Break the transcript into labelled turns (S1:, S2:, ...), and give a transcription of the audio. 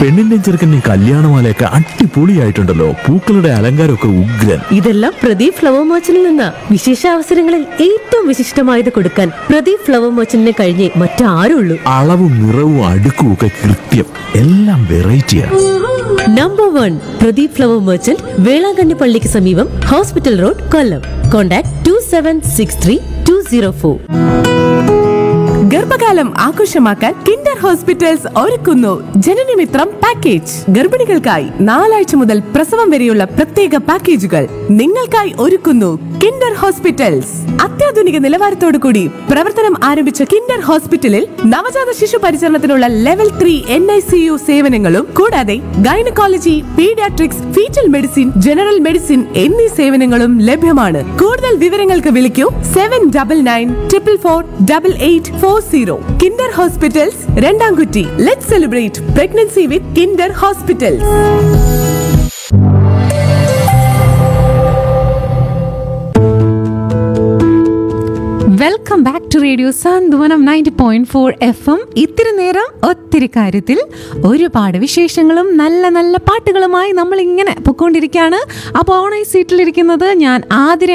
S1: പെണ്ണിന്റെ ചെറുക്കൻ്റെ കല്യാണമാലയൊക്കെ അടിപൊളിയായിട്ടുണ്ടല്ലോ പൂക്കളുടെ അലങ്കാരമൊക്കെ ഉഗ്രൻ
S2: ഇതെല്ലാം പ്രദീപ് ഫ്ലവർ മർച്ചന്റിൽ നിന്ന വിശേഷ അവസരങ്ങളിൽ ഏറ്റവും വിശിഷ്ടമായത് കൊടുക്കാൻ പ്രദീപ് ഫ്ലവർ മർച്ചന്റിനെ കഴിഞ്ഞേ മറ്റാരുള്ളൂ
S1: അളവും നിറവും അടുക്കും ഒക്കെ കൃത്യം എല്ലാം വെറൈറ്റിയാണ്
S2: number one Pradeep flower merchant Velankanni പള്ളിക്ക് സമീപം hospital road Kollam contact two seven six three two zero four
S3: ഗർഭകാലം ആഘോഷമാക്കാൻ കിൻഡർ ഹോസ്പിറ്റൽസ് ഒരുക്കുന്നു ജനനമിത്രം പാക്കേജ് ഗർഭിണികൾക്കായി നാലാഴ്ച മുതൽ പ്രസവം വരെയുള്ള പ്രത്യേക പാക്കേജുകൾ നിങ്ങൾക്കായി ഒരുക്കുന്നു കിൻഡർ ഹോസ്പിറ്റൽസ് അത്യാധുനിക നിലവാരത്തോടു കൂടി പ്രവർത്തനം ആരംഭിച്ച കിൻഡർ ഹോസ്പിറ്റലിൽ നവജാത ശിശു പരിചരണത്തിനുള്ള level three N I C U സേവനങ്ങളും കൂടാതെ gynaecology paediatrics foetal medicine general medicine എന്നീ സേവനങ്ങളും ലഭ്യമാണ് കൂടുതൽ വിവരങ്ങൾക്ക് വിളിക്കൂ seven double nine triple four double eight four zero Kinder hospitals Randamkutty let celebrate pregnancy with Kinder hospitals
S4: welcome back to radio Santhwanam ninety point four F M ഇത്തിരി നേരം ഒത്തിരി കാര്യത്തിൽ ഒരുപാട് വിശേഷങ്ങളും നല്ല നല്ല പാട്ടുകളുമായി നമ്മൾ ഇങ്ങനെ പൊക്കോണ്ടിരിക്കുകയാണ് അപ്പോൾ ഓണൈ സീറ്റിലിരിക്കുന്നത് ഞാൻ ആതിര